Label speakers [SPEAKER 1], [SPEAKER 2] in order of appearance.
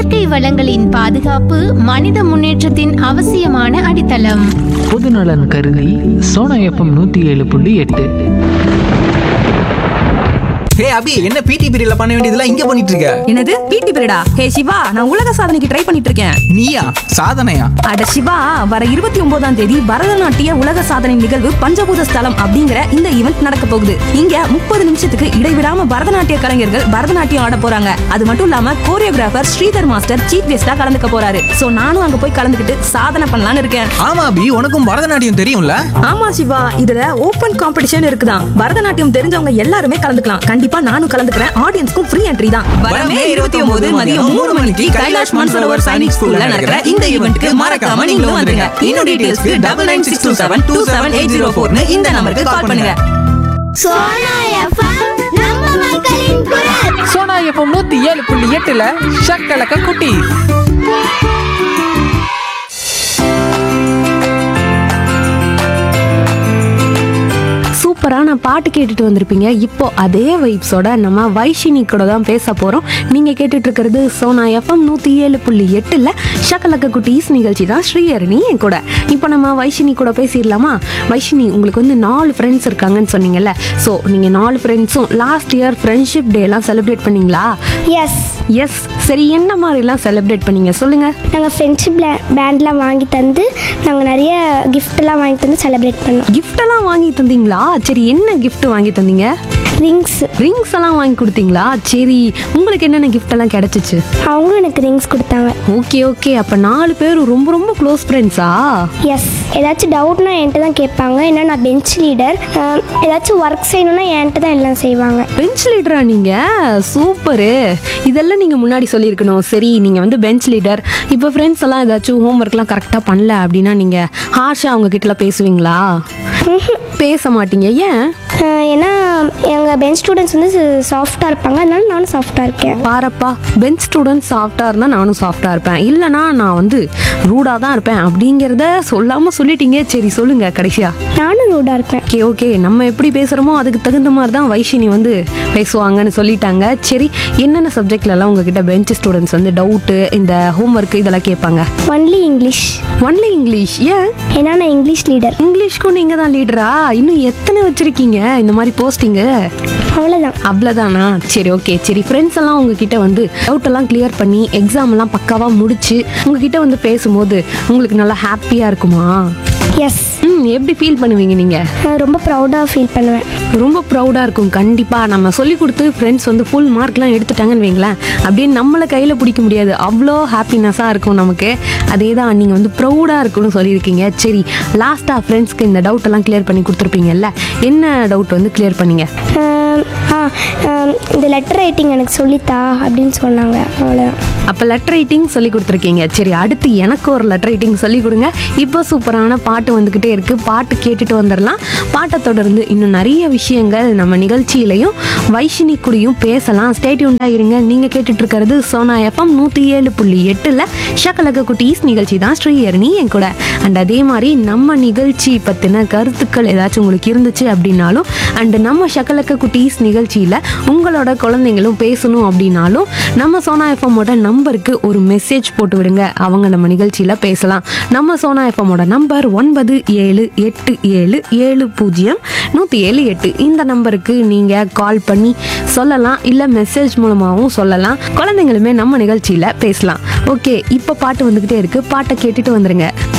[SPEAKER 1] இயற்கை வளங்களின் பாதுகாப்பு மனித முன்னேற்றத்தின் அவசியமான அடித்தளம்
[SPEAKER 2] பொதுநலன் கருதி சோனா எஃப்எம் நூற்றி ஏழு புள்ளி எட்டு
[SPEAKER 3] ஹே அபி என்ன பிடி பீரியட்ல பண்ண வேண்டியதெல்லாம் இங்க பண்ணிட்டு இருக்க
[SPEAKER 4] என்னது பிடி பீரியடா ஹே சிவா நான் உலக சாதனைக்கு ட்ரை பண்ணிட்டு இருக்கேன்
[SPEAKER 3] நீயா சாதனையா
[SPEAKER 4] அட சிவா வர இருபத்தி ஒன்பதாம் தேதி பரதநாட்டிய உலக சாதனை நிகழ்வு பஞ்சபூத ஸ்தலம் அப்படிங்கிற இந்த ஈவெண்ட் நடக்க போகுது இங்க முப்பது நிமிஷத்துக்கு இடைவிடாம பரதநாட்டிய கலைஞர்கள் பரதநாட்டியம் ஆட போறாங்க அது மட்டும் இல்லாம கோரியோகிராஃபர் ஸ்ரீதர் மாஸ்டர் சீஃப் கெஸ்டா கலந்துக்க போறாரு சோ நானும் அங்க போய் கலந்துக்கிட்டு சாதனை பண்ணலாம்னு இருக்கேன்
[SPEAKER 3] ஆமா அபி உனக்கும் பரதநாட்டியம் தெரியும்ல
[SPEAKER 4] ஆமா சிவா இதுல ஓபன் காம்படிஷன் இருக்குதான் பரதநாட்டியம் தெரிஞ்சவங்க எல்லாருமே கலந்துக்கலாம் கண்டிப்பா நானும் கலந்துக்கிறேன் ஆடியன்ஸ்க்கும் ஃப்ரீ என்ட்ரி தான் வரமே இருபத்தி ஒன்பது மதியம் மூணு மணிக்கு கைலாஷ் மன்சரோவர் சைனிக் ஸ்கூல்ல நடக்கிற இந்த ஈவெண்ட்க்கு மறக்காம நீங்களும் வந்துருங்க இன்னும் டீடைல்ஸ்க்கு double nine six two seven two seven eight zero ஃபோர்னு இந்த நம்பருக்கு கால் பண்ணுங்க
[SPEAKER 5] சோனா எஃப்எம் நம்ம மக்களின் குரல்
[SPEAKER 2] சோனா எஃப்எம் நூற்றி ஏழு புள்ளி எட்டில் ஷக்கலக்க குட்டி
[SPEAKER 6] சூப்பரான பாட்டு கேட்டுட்டு வந்திருப்பீங்க இப்போ அதே வைப்ஸோட நம்ம வைஷினி கூட தான் பேச போகிறோம் நீங்கள் கேட்டுட்டு இருக்கிறது சோனா எஃப்எம் நூற்றி ஏழு புள்ளி எட்டில் ஷக்கலக்க குட்டீஸ் நிகழ்ச்சி தான் ஸ்ரீஹரணி என் கூட இப்போ நம்ம வைஷினி கூட பேசிடலாமா வைஷினி உங்களுக்கு வந்து நாலு ஃப்ரெண்ட்ஸ் இருக்காங்கன்னு சொன்னீங்கல்ல ஸோ நீங்கள் நாலு ஃப்ரெண்ட்ஸும் லாஸ்ட் இயர் ஃப்ரெண்ட்ஷிப் டேலாம் செலிப்ரேட் பண்ணீங்களா
[SPEAKER 5] எஸ்
[SPEAKER 6] எஸ் சரி என்ன மாதிரிலாம் செலிப்ரேட் பண்ணீங்க சொல்லுங்கள்
[SPEAKER 5] நாங்கள் ஃப்ரெண்ட்ஷிப் பேண்ட்லாம் வாங்கி தந்து நாங்கள் நிறைய கிஃப்ட்லாம் வாங்கி தந்து செலிப்ரேட் பண்ணோம்
[SPEAKER 6] கிஃப்டெல்லாம் வாங்கி தந்தீங்களா சரி என்ன gift வாங்கி தந்தீங்க
[SPEAKER 5] ரிங்ஸ்
[SPEAKER 6] ரிங்ஸ் எல்லாம் வாங்கி கொடுத்தீங்களா சரி உங்களுக்கு என்னென்ன gift எல்லாம் கிடைச்சிச்சு
[SPEAKER 5] அவங்களும் எனக்கு ரிங்ஸ் கொடுத்தாங்க
[SPEAKER 6] ஓகே ஓகே அப்ப நாலு பேரும் ரொம்ப ரொம்ப க்ளோஸ் ஃப்ரெண்ட்ஸா
[SPEAKER 5] எஸ் ஏதாச்சும் டவுட்னா என்கிட்ட தான் கேட்பாங்க ஏன்னா நான் பெஞ்ச் லீடர் ஏதாச்சும் ஒர்க் செய்யணும்னா என்கிட்ட தான் எல்லாம் செய்வாங்க
[SPEAKER 6] பெஞ்ச் லீடரா நீங்க சூப்பரு இதெல்லாம் நீங்க முன்னாடி சொல்லியிருக்கணும் சரி நீங்க வந்து பெஞ்ச் லீடர் இப்போ ஃப்ரெண்ட்ஸ் எல்லாம் ஏதாச்சும் ஹோம்ஒர்க்லாம் கரெக்டாக பண்ணல அப்படின்னா நீங்க ஹார்ஷா அவங்க கிட்டலாம் பேசுவீங்களா பேச மாட்டீங்க ஏன்
[SPEAKER 5] அஹ் ஏன்னா எங்கள் பெஞ்ச் ஸ்டூடெண்ட்ஸ் வந்து சாஃப்டாக இருப்பாங்க அதனால நானும் சாஃப்டாக இருக்கேன்
[SPEAKER 6] பாரப்பா பெஞ்ச் ஸ்டூடெண்ட் சாஃப்டாக இருந்தால் நானும் சாஃப்டாக இருப்பேன் இல்லைனா நான் வந்து ரூடாக தான் இருப்பேன் அப்படிங்கிறத சொல்லாமல் சொல்லிட்டீங்க சரி சொல்லுங்க கடைசியா
[SPEAKER 5] நானும் ரூடாக இருப்பேன்
[SPEAKER 6] ஓகே ஓகே நம்ம எப்படி பேசுகிறோமோ அதுக்கு தகுந்த மாதிரி தான் வைஷினி வந்து பேசுவாங்கன்னு சொல்லிட்டாங்க சரி என்னென்ன சப்ஜெக்ட்லலாம் உங்ககிட்ட பெஞ்ச் ஸ்டூடெண்ட்ஸ் வந்து டவுட்டு இந்த ஹோம்ஒர்க் இதெல்லாம் கேட்பாங்க
[SPEAKER 5] ஒன்லி இங்கிலீஷ்
[SPEAKER 6] ஒன்லி இங்கிலீஷ் ஏன்
[SPEAKER 5] ஏன்னா நான் இங்கிலீஷ் லீடர்
[SPEAKER 6] இங்கிலீஷ்க்கும் நீங்கள் தான் லீடரா இன்னும் எத்தனை வச்சுருக்கீங்க இந்த மாதிரி போஸ்டிங்கு
[SPEAKER 5] அவ்வளோதான்
[SPEAKER 6] அவ்வளோதானா சரி ஓகே சரி ஃப்ரெண்ட்ஸ் எல்லாம் உங்ககிட்ட வந்து டவுட் எல்லாம் கிளியர் பண்ணி எக்ஸாம் எல்லாம் பக்காவாக முடிச்சு உங்ககிட்ட வந்து பேசும்போது உங்களுக்கு நல்லா ஹாப்பியாக இருக்குமா
[SPEAKER 5] எஸ்
[SPEAKER 6] ம் எப்படி ஃபீல் பண்ணுவீங்க நீங்கள்
[SPEAKER 5] நான் ரொம்ப ப்ரௌடாக ஃபீல் பண்ணுவேன்
[SPEAKER 6] ரொம்ப ப்ரௌடாக இருக்கும் கண்டிப்பாக நம்ம சொல்லி கொடுத்து ஃப்ரெண்ட்ஸ் வந்து ஃபுல் மார்க்லாம் எடுத்துட்டாங்கன்னு வைங்களேன் அப்படியே நம்மளை கையில் பிடிக்க முடியாது அவ்வளோ ஹாப்பினஸ்ஸாக இருக்கும் நமக்கு அதே தான் நீங்கள் வந்து ப்ரௌடாக இருக்கும்னு சொல்லியிருக்கீங்க சரி லாஸ்ட்டாக ஃப்ரெண்ட்ஸ்க்கு இந்த டவுட் எல்லாம் கிளியர் பண்ணி கொடுத்துருப்பீங்கல்ல என்ன டவுட் வந்து கிளியர் பண்ணீங்க
[SPEAKER 5] ஆம், ஆ ஆம், இந்த லெட்டர் ரைட்டிங் எனக்கு சொல்லித்தா அப்படின்னு சொன்னாங்க அவ்வளோதான்
[SPEAKER 6] அப்போ லெட்டர் ரைட்டிங் சொல்லி கொடுத்துருக்கீங்க சரி அடுத்து எனக்கு ஒரு லெட்டர் ரைட்டிங் சொல்லி கொடுங்க இப்போ சூப்பரான பாட்டு வந்துக்கிட்டே இருக்குது பாட்டு கேட்டுட்டு வந்துடலாம் பாட்டை தொடர்ந்து இன்னும் நிறைய விஷயங்கள் நம்ம நிகழ்ச்சியிலையும் வைஷினி கூடயும் பேசலாம் ஸ்டேட்யூண்டாக இருங்க நீங்கள் கேட்டுட்டு இருக்கிறது சோனா எஃப்எம் நூற்றி ஏழு புள்ளி எட்டில் ஷக்கலக குட்டீஸ் நிகழ்ச்சி தான் ஸ்ரீஹரணி என் கூட அண்ட் அதே மாதிரி நம்ம நிகழ்ச்சி பற்றின கருத்துக்கள் ஏதாச்சும் உங்களுக்கு இருந்துச்சு அப்படின்னாலும் அண்ட் நம்ம ஷக்கலக்க குட்டீஸ் நிகழ்ச்சியில் உங்களோட குழந்தைங்களும் பேசணும் அப்படின்னாலும் நம்ம சோனா எஃப்எம்மோட நம்பருக்கு ஒரு மெசேஜ் போட்டு விடுங்க அவங்க நம்ம நிகழ்ச்சியில் பேசலாம் நம்ம சோனா எஃப்எம்மோட நம்பர் ஒன்பது ஏழு எட்டு ஏழு ஏழு பூஜ்ஜியம் நூற்றி ஏழு எட்டு இந்த நம்பருக்கு நீங்கள் கால் பண்ணி சொல்லலாம் இல்லை மெசேஜ் மூலமாகவும் சொல்லலாம் குழந்தைங்களுமே நம்ம நிகழ்ச்சியில் பேசலாம் ஓகே இப்போ பாட்டு வந்துக்கிட்டே இருக்குது பாட்டை கேட்டுட்டு வந்துருங்க